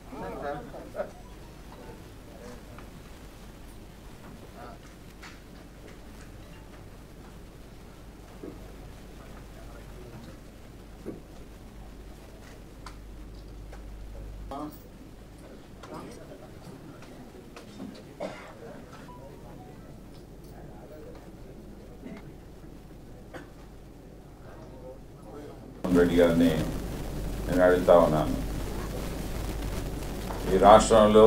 రెడ్డి గారిని నేను అడుగుతా ఉన్నాను ఈ రాష్ట్రంలో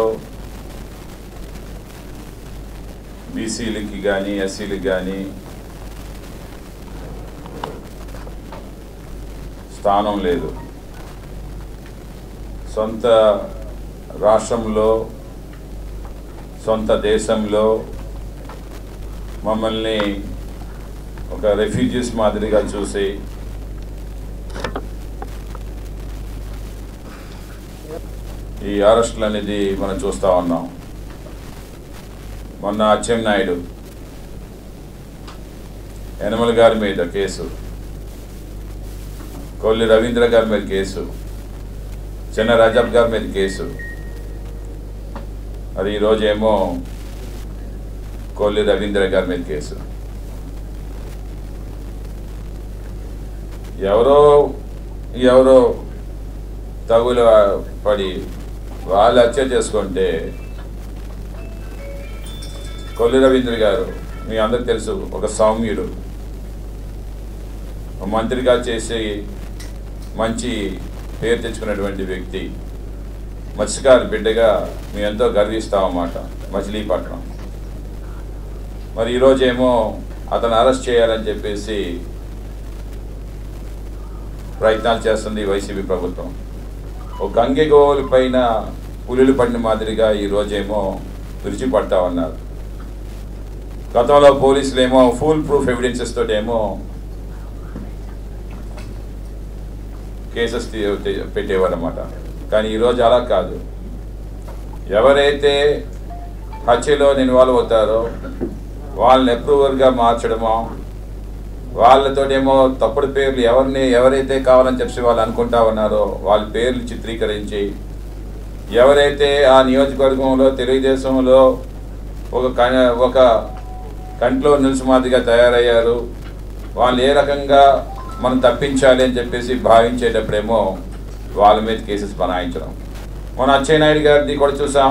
బీసీలకి కానీ ఎస్సీలకి కానీ స్థానం లేదు సొంత రాష్ట్రంలో సొంత దేశంలో మమ్మల్ని ఒక రెఫ్యూజీస్ మాదిరిగా చూసి ఈ అరెస్టులు అనేది మనం చూస్తూ ఉన్నాం మొన్న అచ్చెన్నాయుడు యనమల గారి మీద కేసు కొల్లి రవీంద్ర గారి మీద కేసు చిన్న రజబ్ గారి మీద కేసు అది ఈరోజేమో కొల్లి రవీంద్ర గారి మీద కేసు ఎవరో ఎవరో తగులు పడి వాళ్ళు హత్య చేసుకుంటే కొల్లి రవీంద్ర గారు మీ అందరికి తెలుసు ఒక సౌమ్యుడు ఒక మంత్రిగా చేసి మంచి పేరు తెచ్చుకున్నటువంటి వ్యక్తి మత్స్యకారు బిడ్డగా మేము ఎంతో గర్విస్తామన్నమాట మచిలీపట్నం మరి ఈరోజేమో అతను అరెస్ట్ చేయాలని చెప్పేసి ప్రయత్నాలు చేస్తుంది వైసీపీ ప్రభుత్వం ఒక గంగెగోలు పైన పులులు పడిన మాదిరిగా ఈ రోజేమో విరిచిపడతా ఉన్నారు గతంలో పోలీసులు ఏమో ఫుల్ ప్రూఫ్ ఎవిడెన్సెస్ తోటేమో కేసెస్ పెట్టేవారు అనమాట కానీ ఈరోజు అలా కాదు ఎవరైతే హత్యలో ఇన్వాల్వ్ అవుతారో వాళ్ళని అప్రూవర్గా మార్చడమో వాళ్ళతోటేమో తప్పుడు పేర్లు ఎవరిని ఎవరైతే కావాలని చెప్పి వాళ్ళు అనుకుంటా ఉన్నారో వాళ్ళ పేర్లు చిత్రీకరించి ఎవరైతే ఆ నియోజకవర్గంలో తెలుగుదేశంలో ఒక క- ఒక కంట్లో నిలిచి మాదిరిగా తయారయ్యారు వాళ్ళు ఏ రకంగా మనం తప్పించాలి అని చెప్పేసి భావించేటప్పుడేమో వాళ్ళ మీద కేసెస్ బనాయించడం మన అచ్చెన్నాయుడు గారిది కూడా చూసాం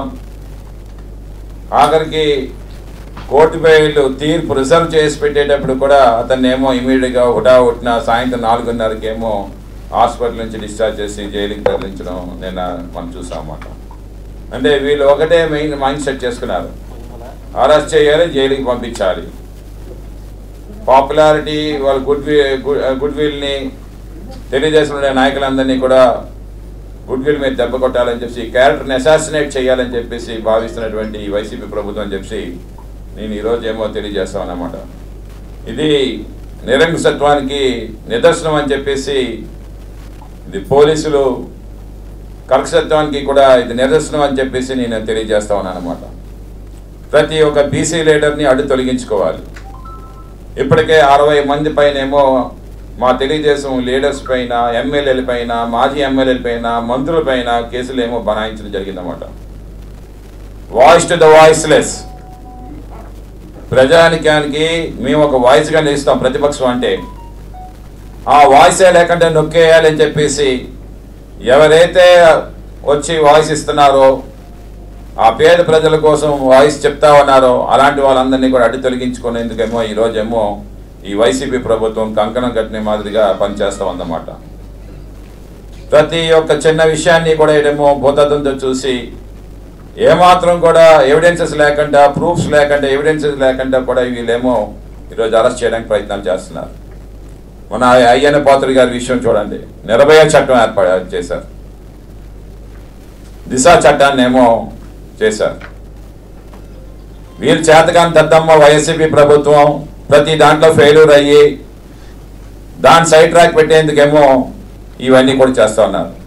ఆఖరికి కోర్టు బెయిల్ తీర్పు రిజర్వ్ చేసి పెట్టేటప్పుడు కూడా అతన్ని ఏమో ఇమీడియట్గా హుటా హుట్టిన సాయంత్రం నాలుగున్నరకి ఏమో హాస్పిటల్ నుంచి డిశ్చార్జ్ చేసి జైలుకి తరలించడం నిన్న మనం చూసాం అన్నమాట అంటే వీళ్ళు ఒకటే మెయిన్ మైండ్ సెట్ చేసుకున్నారు అరెస్ట్ చేయాలి జైలుకి పంపించాలి పాపులారిటీ వాళ్ళ గుడ్ వి గుడ్ విల్ని తెలుగుదేశంలో నాయకులందరినీ కూడా గుడ్ విల్ మీద దెబ్బ కొట్టాలని చెప్పి క్యారెక్టర్ని అసాసినేట్ చేయాలని చెప్పేసి భావిస్తున్నటువంటి ఈ వైసీపీ ప్రభుత్వం అని చెప్పి నేను ఈరోజు ఏమో తెలియజేస్తాను అన్నమాట ఇది నిరంకుశత్వానికి నిదర్శనం అని చెప్పేసి ఇది పోలీసులు కర్కశత్వానికి కూడా ఇది నిదర్శనం అని చెప్పేసి నేను తెలియజేస్తా ఉన్నాను అనమాట ప్రతి ఒక్క బీసీ లీడర్ని అడ్డు తొలగించుకోవాలి ఇప్పటికే అరవై మంది పైనేమో మా తెలుగుదేశం లీడర్స్ పైన ఎమ్మెల్యేల పైన మాజీ ఎమ్మెల్యేల పైన మంత్రుల పైన కేసులు ఏమో బనాయించడం జరిగిందన్నమాట వాయిస్ టు ద వాయిస్లెస్ ప్రజానికానికి మేము ఒక వాయిస్గా నిలుస్తాం ప్రతిపక్షం అంటే ఆ వాయిసే లేకుండా నొక్కేయాలి అని చెప్పేసి ఎవరైతే వచ్చి వాయిస్ ఇస్తున్నారో ఆ పేద ప్రజల కోసం వాయిస్ చెప్తా ఉన్నారో అలాంటి వాళ్ళందరినీ కూడా అడ్డు తొలగించుకునేందుకేమో ఈ రోజేమో ఈ వైసీపీ ప్రభుత్వం కంకణం కట్టిన మాదిరిగా పనిచేస్తా ఉందన్నమాట ప్రతి ఒక్క చిన్న విషయాన్ని కూడా ఏమో భూతత్వంతో చూసి ఏమాత్రం కూడా ఎవిడెన్సెస్ లేకుండా ప్రూఫ్స్ లేకుండా ఎవిడెన్సెస్ లేకుండా కూడా వీళ్ళేమో ఈరోజు అరెస్ట్ చేయడానికి ప్రయత్నాలు చేస్తున్నారు మన అయ్యన్న పాత్రుడి గారి విషయం చూడండి నిర్భయ చట్టం ఏర్పాటు చేశారు దిశ చట్టాన్ని ఏమో చేశారు వీళ్ళు చేతకాని దద్దమ్మ వైఎస్సీపీ ప్రభుత్వం ప్రతి దాంట్లో ఫెయిల్యూర్ అయ్యి దాని సైడ్ ట్రాక్ పెట్టేందుకేమో ఇవన్నీ కూడా చేస్తా ఉన్నారు